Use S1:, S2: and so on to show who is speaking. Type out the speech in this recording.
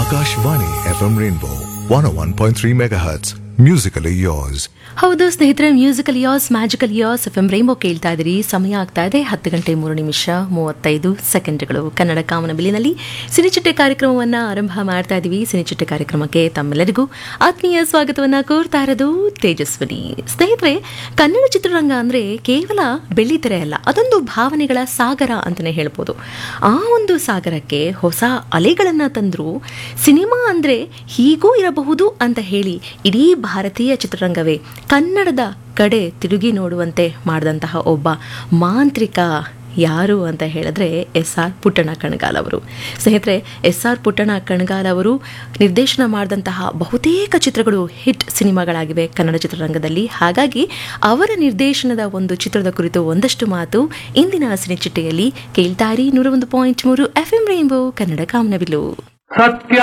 S1: Akashvani FM Rainbow 101.3 MHz. Musically yours.
S2: ಹೌದು ಸ್ನೇಹಿತರೆ musical yours magical yours F M Rainbow ಕೇಳ್ತಾ ಇದ್ದೀರಿ ಸಮಯ ಆಗ್ತಾ ಇದೆ ಹತ್ತು ಗಂಟೆ ಮೂರು ನಿಮಿಷ ಮೂವತ್ತೈದು ಸೆಕೆಂಡ್ಗಳು ಕನ್ನಡ ಕಾಮನಬಿಲಿನಲ್ಲಿ ಸಿನಿಚಿಟ್ಟೆ ಕಾರ್ಯಕ್ರಮವನ್ನ ಆರಂಭ ಮಾಡ್ತಾ ಇದ್ದೀವಿ ಸಿನಿಚಿಟ್ಟೆ ಕಾರ್ಯಕ್ರಮಕ್ಕೆ ತಮ್ಮೆಲ್ಲರಿಗೂ ಆತ್ಮೀಯ ಸ್ವಾಗತವನ್ನ ಕೋರ್ತಾ ಇರೋದು ತೇಜಸ್ವಿನಿ ಸ್ನೇಹಿತರೆ ಕನ್ನಡ ಚಿತ್ರರಂಗ ಅಂದ್ರೆ ಕೇವಲ ಬೆಳ್ಳಿತೆರೆ ಅಲ್ಲ ಅದೊಂದು ಭಾವನೆಗಳ ಸಾಗರ ಅಂತಾನೆ ಹೇಳ್ಬೋದು ಆ ಒಂದು ಸಾಗರಕ್ಕೆ ಹೊಸ ಅಲೆಗಳನ್ನ ತಂದ್ರು ಸಿನಿಮಾ ಅಂದ್ರೆ ಹೀಗೂ ಇರಬಹುದು ಅಂತ ಹೇಳಿ ಇಡೀ ಭಾರತೀಯ ಚಿತ್ರರಂಗವೇ ಕನ್ನಡದ ಕಡೆ ತಿರುಗಿ ನೋಡುವಂತೆ ಮಾಡಿದಂತಹ ಒಬ್ಬ ಮಾಂತ್ರಿಕ ಯಾರು ಅಂತ ಹೇಳಿದ್ರೆ ಎಸ್ ಆರ್ ಪುಟ್ಟಣ ಕಣಗಾಲ್ ಅವರು ಸ್ನೇಹಿತರೆ ಎಸ್ ಆರ್ ಪುಟ್ಟಣ ಕಣಗಾಲ್ ಅವರು ನಿರ್ದೇಶನ ಮಾಡಿದಂತಹ ಬಹುತೇಕ ಚಿತ್ರಗಳು ಹಿಟ್ ಸಿನಿಮಾಗಳಾಗಿವೆ ಕನ್ನಡ ಚಿತ್ರರಂಗದಲ್ಲಿ ಹಾಗಾಗಿ ಅವರ ನಿರ್ದೇಶನದ ಒಂದು ಚಿತ್ರದ ಕುರಿತು ಒಂದಷ್ಟು ಮಾತು ಇಂದಿನ ಸಿನಿಚಿಟ್ಟೆಯಲ್ಲಿ ಕೇಳ್ತಾರಿ ನೂರ ಒಂದು ಪಾಯಿಂಟ್ ಮೂರು ಎಫ್ ಎಂ ರೈನ್ಬೋ ಕನ್ನಡ ಕಾಮನಬಿಲು
S3: ಸತ್ಯ